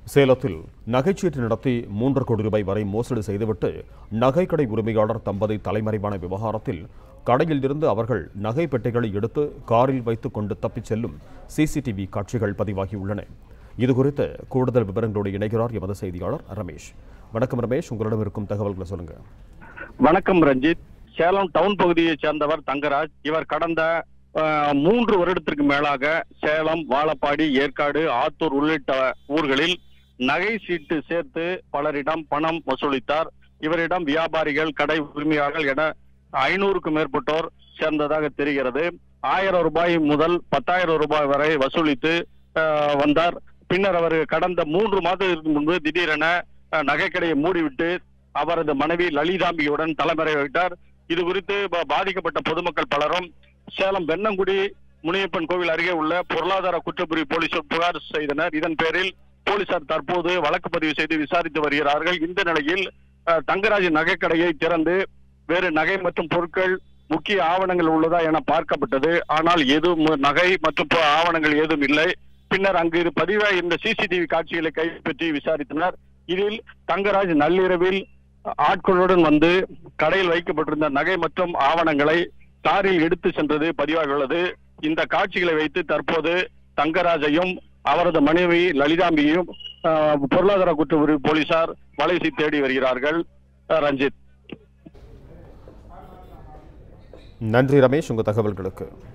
சேலத்தில் நகைச்சீட்டு நடத்தி மூன்று கோடி ரூபாய் வரை மோசடி செய்துவிட்டு நகைக்கடை உரிமையாளர் தம்பதி தலைமறைவான விவகாரத்தில் கடையில் இருந்து அவர்கள் நகை பெட்டைகளை எடுத்து காரில் வைத்துக் கொண்டு தப்பிச் செல்லும் சிசிடிவி காட்சிகள் பதிவாகியுள்ளன இதுகுறித்து கூடுதல் விவரங்களோடு இணைகிறார் எமது செய்தியாளர் ரமேஷ் வணக்கம் ரமேஷ் உங்களிடம் இருக்கும் தகவல்களை சொல்லுங்க வணக்கம் ரஞ்சித் சேலம் டவுன் பகுதியைச் சேர்ந்தவர் தங்கராஜ் இவர் கடந்த அஹ், மூன்று வருடத்திற்கு மேலாக சேலம் வாழப்பாடி ஏற்காடு ஆத்தூர் உள்ளிட்ட ஊர்களில் நகை சீட்டு சேர்த்து பலரிடம் பணம் வசூலித்தார் இவரிடம் வியாபாரிகள் கடை உரிமையாளர்கள் என ஐநூறுக்கும் மேற்பட்டோர் சேர்ந்ததாக தெரிகிறது ஆயிரம் ரூபாய் முதல் பத்தாயிரம் ரூபாய் வரை வசூலித்து அஹ், வந்தார் பின்னர் அவர் கடந்த மூன்று மாதத்திற்கு முன்பு திடீரென அஹ், நகைக்கடையை மூடிவிட்டு அவரது மனைவி லலிதாம்பியுடன் தலைமறைவிட்டார் இது குறித்து பா- பாதிக்கப்பட்ட பொதுமக்கள் பலரும் சேலம் வெண்ணங்குடி முனியப்பன் கோவில் அருகே உள்ள பொருளாதார குற்றப்பிரிவு போலீசார் புகார் செய்தனர் இதன் பேரில் போலீசார் தற்போது வழக்கு பதிவு செய்து விசாரித்து வருகிறார்கள் இந்த நிலையில் அஹ், தங்கராஜ் நகைக்கடையை திறந்து வேறு நகை மற்றும் பொருட்கள் முக்கிய ஆவணங்கள் உள்ளதா என பார்க்கப்பட்டது ஆனால் எதுவும் நகை மற்றும் பொ- ஆவணங்கள் ஏதும் இல்லை பின்னர் அங்கு இது பதிவாக இருந்த சிசிடிவி காட்சிகளை கைப்பற்றி விசாரித்தனர் இதில் தங்கராஜ் நள்ளிரவில் ஆட்களுடன் வந்து கடையில் வைக்கப்பட்டிருந்த நகை மற்றும் ஆவணங்களை காரில் எடுத்து சென்றது பதிவாகியுள்ளது இந்த காட்சிகளை வைத்து தற்போது தங்கராஜையும் அவரது மனைவி லலிதாம்பியையும் ஆஹ், பொருளாதார குற்றப்பிரிவு போலீசார் வலைசி தேடி வருகிறார்கள் ஆஹ், ரஞ்சித் நன்றி ரமேஷ் உங்கள் தகவல்களுக்கு